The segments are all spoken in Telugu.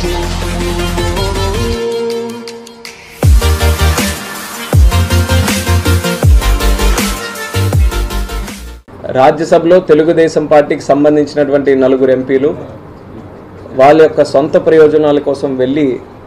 రాజ్యసభలో తెలుగుదేశం పార్టీకి సంబంధించినటువంటి నలుగురు ఎంపీలు వాళ్ళ యొక్క సొంత ప్రయోజనాల కోసం వెళ్ళి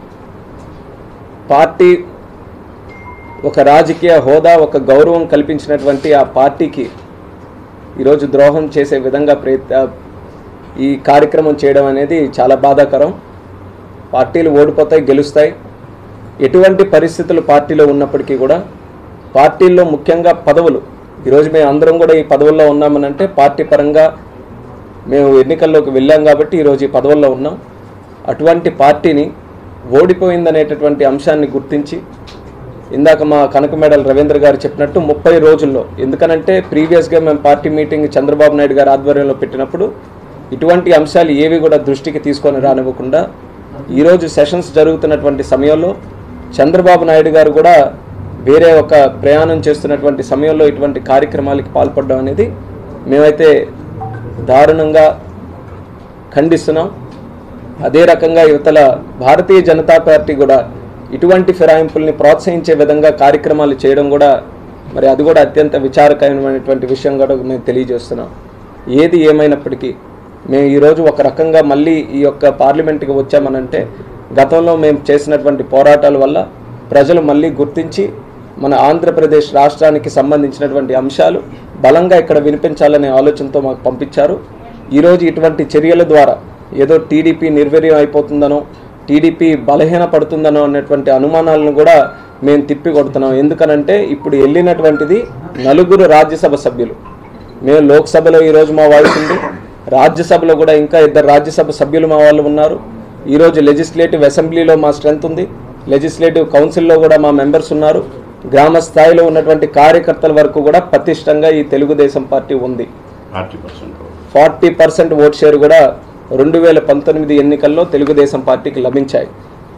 పార్టీ ఒక రాజకీయ హోదా ఒక గౌరవం కల్పించినటువంటి ఆ పార్టీకి ఈరోజు ద్రోహం చేసే విధంగా ప్రయత్ ఈ కార్యక్రమం చేయడం అనేది చాలా బాధాకరం పార్టీలు ఓడిపోతాయి గెలుస్తాయి ఎటువంటి పరిస్థితులు పార్టీలో ఉన్నప్పటికీ కూడా పార్టీల్లో ముఖ్యంగా పదవులు ఈరోజు మేము అందరం కూడా ఈ పదవుల్లో ఉన్నామనంటే పార్టీ పరంగా మేము ఎన్నికల్లోకి వెళ్ళాం కాబట్టి ఈరోజు ఈ పదవుల్లో ఉన్నాం అటువంటి పార్టీని ఓడిపోయిందనేటటువంటి అంశాన్ని గుర్తించి ఇందాక మా కనకమేడల రవీంద్ర గారు చెప్పినట్టు ముప్పై రోజుల్లో ఎందుకనంటే ప్రీవియస్గా మేము పార్టీ మీటింగ్ చంద్రబాబు నాయుడు గారి ఆధ్వర్యంలో పెట్టినప్పుడు ఇటువంటి అంశాలు ఏవి కూడా దృష్టికి తీసుకొని రానివ్వకుండా ఈరోజు సెషన్స్ జరుగుతున్నటువంటి సమయంలో చంద్రబాబు నాయుడు గారు కూడా వేరే ఒక ప్రయాణం చేస్తున్నటువంటి సమయంలో ఇటువంటి కార్యక్రమాలకి పాల్పడడం అనేది మేమైతే దారుణంగా ఖండిస్తున్నాం అదే రకంగా యువతల భారతీయ జనతా పార్టీ కూడా ఇటువంటి ఫిరాయింపుల్ని ప్రోత్సహించే విధంగా కార్యక్రమాలు చేయడం కూడా మరి అది కూడా అత్యంత విచారకరమైనటువంటి విషయం కూడా మేము తెలియజేస్తున్నాం ఏది ఏమైనప్పటికీ మేము ఈరోజు ఒక రకంగా మళ్ళీ ఈ యొక్క పార్లమెంట్కి వచ్చామనంటే గతంలో మేము చేసినటువంటి పోరాటాల వల్ల ప్రజలు మళ్ళీ గుర్తించి మన ఆంధ్రప్రదేశ్ రాష్ట్రానికి సంబంధించినటువంటి అంశాలు బలంగా ఇక్కడ వినిపించాలనే ఆలోచనతో మాకు పంపించారు ఈరోజు ఇటువంటి చర్యల ద్వారా ఏదో టీడీపీ నిర్వీర్యం అయిపోతుందనో టీడీపీ బలహీన పడుతుందనో అనేటువంటి అనుమానాలను కూడా మేము తిప్పి కొడుతున్నాం ఎందుకనంటే ఇప్పుడు వెళ్ళినటువంటిది నలుగురు రాజ్యసభ సభ్యులు మేము లోక్సభలో ఈరోజు మా వాయిస్ ఉంది రాజ్యసభలో కూడా ఇంకా ఇద్దరు రాజ్యసభ సభ్యులు మా వాళ్ళు ఉన్నారు ఈరోజు లెజిస్లేటివ్ అసెంబ్లీలో మా స్ట్రెంత్ ఉంది లెజిస్లేటివ్ కౌన్సిల్లో కూడా మా మెంబర్స్ ఉన్నారు గ్రామ స్థాయిలో ఉన్నటువంటి కార్యకర్తల వరకు కూడా పటిష్టంగా ఈ తెలుగుదేశం పార్టీ ఉంది forty percent forty percent vote share కూడా రెండు వేల పంతొమ్మిది ఎన్నికల్లో తెలుగుదేశం పార్టీకి లభించాయి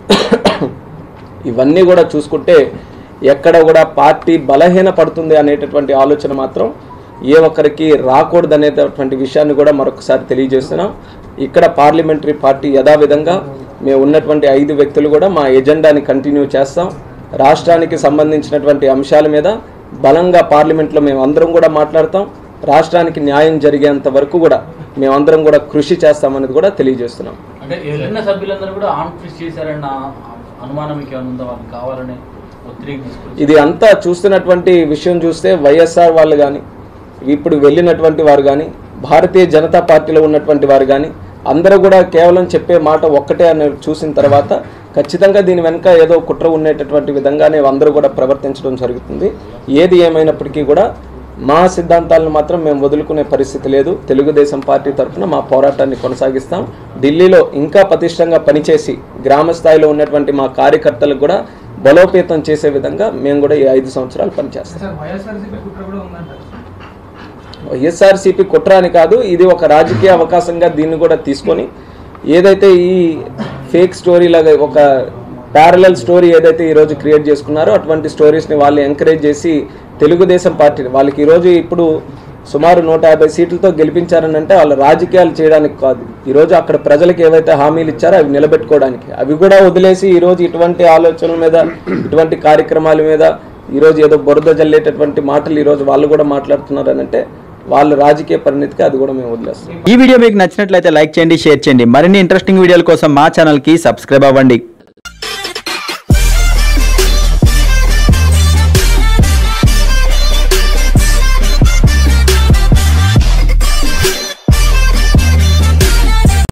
ఇవన్నీ కూడా చూసుకుంటే ఎక్కడ కూడా పార్టీ బలహీన పడుతుంది అనేటటువంటి ఆలోచన మాత్రం ఏ ఒక్కరికి రాకూడదు అనేటటువంటి విషయాన్ని కూడా మరొకసారి తెలియజేస్తున్నాం ఇక్కడ పార్లమెంటరీ పార్టీ యథావిధంగా మేము ఉన్నటువంటి ఐదు వ్యక్తులు కూడా మా ఎజెండాని కంటిన్యూ చేస్తాం రాష్ట్రానికి సంబంధించినటువంటి అంశాల మీద బలంగా పార్లమెంట్లో మేము అందరం కూడా మాట్లాడతాం రాష్ట్రానికి న్యాయం జరిగేంత వరకు కూడా మేమందరం కూడా కృషి చేస్తామనేది కూడా తెలియజేస్తున్నాం అంటే వెళ్ళిన సభ్యులందరూ కూడా ఆన్ ఫిష్ చేశారన్న అనుమానం మీకు ఏమైనా ఉందా వాళ్ళకి కావాలని ఒత్తిడికి తీసుకొచ్చి ఇది అంతా చూస్తున్నటువంటి విషయం చూస్తే వైఎస్ఆర్ వాళ్ళు కానీ ఇప్పుడు వెళ్ళినటువంటి వారు కానీ భారతీయ జనతా పార్టీలో ఉన్నటువంటి వారు కానీ అందరూ కూడా కేవలం చెప్పే మాట ఒక్కటే అని చూసిన తర్వాత ఖచ్చితంగా దీని వెనుక ఏదో కుట్ర ఉండేటటువంటి విధంగానే అందరూ కూడా ప్రవర్తించడం జరుగుతుంది ఏది ఏమైనప్పటికీ కూడా మా సిద్ధాంతాలను మాత్రం మేము వదులుకునే పరిస్థితి లేదు తెలుగుదేశం పార్టీ తరఫున మా పోరాటాన్ని కొనసాగిస్తాం ఢిల్లీలో ఇంకా పటిష్టంగా పనిచేసి గ్రామ స్థాయిలో ఉన్నటువంటి మా కార్యకర్తలకు కూడా బలోపేతం చేసే విధంగా మేము కూడా ఈ ఐదు సంవత్సరాలు పనిచేస్తాం సార్ వైఎస్ఆర్సీపీ కుట్ర కూడా ఉందంటారు వైఎస్ఆర్సీపీ కుట్ర అని కాదు ఇది ఒక రాజకీయ అవకాశంగా దీన్ని కూడా తీసుకొని ఏదైతే ఈ ఫేక్ స్టోరీ లాగా ఒక ప్యారలల్ స్టోరీ ఏదైతే ఈరోజు క్రియేట్ చేసుకున్నారో అటువంటి స్టోరీస్ని వాళ్ళు ఎంకరేజ్ చేసి తెలుగుదేశం పార్టీని వాళ్ళకి ఈరోజు ఇప్పుడు సుమారు నూట యాభై సీట్లతో గెలిపించారని అంటే వాళ్ళు రాజకీయాలు చేయడానికి కాదు ఈరోజు అక్కడ ప్రజలకు ఏవైతే హామీలు ఇచ్చారో అవి నిలబెట్టుకోవడానికి అవి కూడా వదిలేసి ఈరోజు ఇటువంటి ఆలోచనల మీద ఇటువంటి కార్యక్రమాల మీద ఈరోజు ఏదో బురద జల్లేటటువంటి మాటలు ఈరోజు వాళ్ళు కూడా మాట్లాడుతున్నారని అంటే వాళ్ళ రాజకీయ పరిణితికి అది కూడా మేము వదిలేస్తాం ఈ వీడియో మీకు నచ్చినట్లయితే లైక్ చేయండి షేర్ చేయండి మరిన్ని ఇంట్రెస్టింగ్ వీడియోల కోసం మా ఛానల్కి సబ్స్క్రైబ్ అవ్వండి